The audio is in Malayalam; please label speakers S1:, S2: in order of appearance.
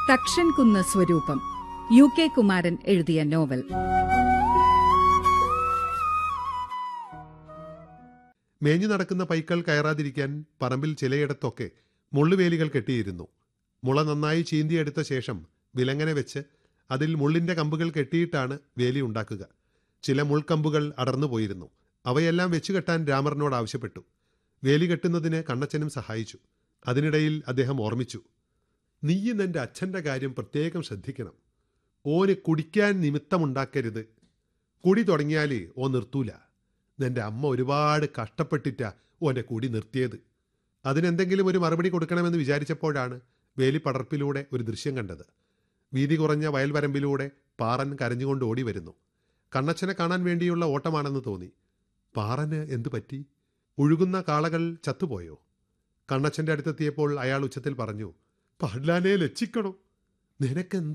S1: തക്ഷൻ കുന്ന് സ്വരൂപം യു കെ കുമാരൻ എഴുതിയ നോവൽ
S2: മേഞ്ഞു നടക്കുന്ന പൈക്കൾ കയറാതിരിക്കാൻ പറമ്പിൽ ചിലയിടത്തൊക്കെ മുള്ളുവേലികൾ കെട്ടിയിരുന്നു മുള നന്നായി ചീന്തിയെടുത്ത ശേഷം വിലങ്ങനെ വെച്ച് അതിൽ മുള്ളിന്റെ കമ്പുകൾ കെട്ടിയിട്ടാണ് വേലി ഉണ്ടാക്കുക ചില മുൾക്കമ്പുകൾ അടർന്നു പോയിരുന്നു അവയെല്ലാം വെച്ചു കെട്ടാൻ രാമറിനോട് ആവശ്യപ്പെട്ടു വേലി കെട്ടുന്നതിന് കണ്ണച്ചനും സഹായിച്ചു അതിനിടയിൽ അദ്ദേഹം ഓർമ്മിച്ചു നീയും നിന്റെ അച്ഛൻ്റെ കാര്യം പ്രത്യേകം ശ്രദ്ധിക്കണം ഓന് കുടിക്കാൻ നിമിത്തമുണ്ടാക്കരുത് കുടി തുടങ്ങിയാലേ ഓ നിർത്തൂല നിന്റെ അമ്മ ഒരുപാട് കഷ്ടപ്പെട്ടിട്ടാ ഓൻ്റെ കുടി നിർത്തിയത് അതിനെന്തെങ്കിലും ഒരു മറുപടി കൊടുക്കണമെന്ന് വിചാരിച്ചപ്പോഴാണ് വേലിപ്പടർപ്പിലൂടെ ഒരു ദൃശ്യം കണ്ടത് വീതി കുറഞ്ഞ വയൽവരമ്പിലൂടെ പാറൻ കരഞ്ഞുകൊണ്ട് ഓടി വരുന്നു കണ്ണച്ചനെ കാണാൻ വേണ്ടിയുള്ള ഓട്ടമാണെന്ന് തോന്നി പാറന് എന്തു പറ്റി ഒഴുകുന്ന കാളകൾ ചത്തുപോയോ കണ്ണച്ചന്റെ അടുത്തെത്തിയപ്പോൾ അയാൾ ഉച്ചത്തിൽ പറഞ്ഞു പള്ളാനെ ലച്ചിക്കണം നിനക്കെന്ത്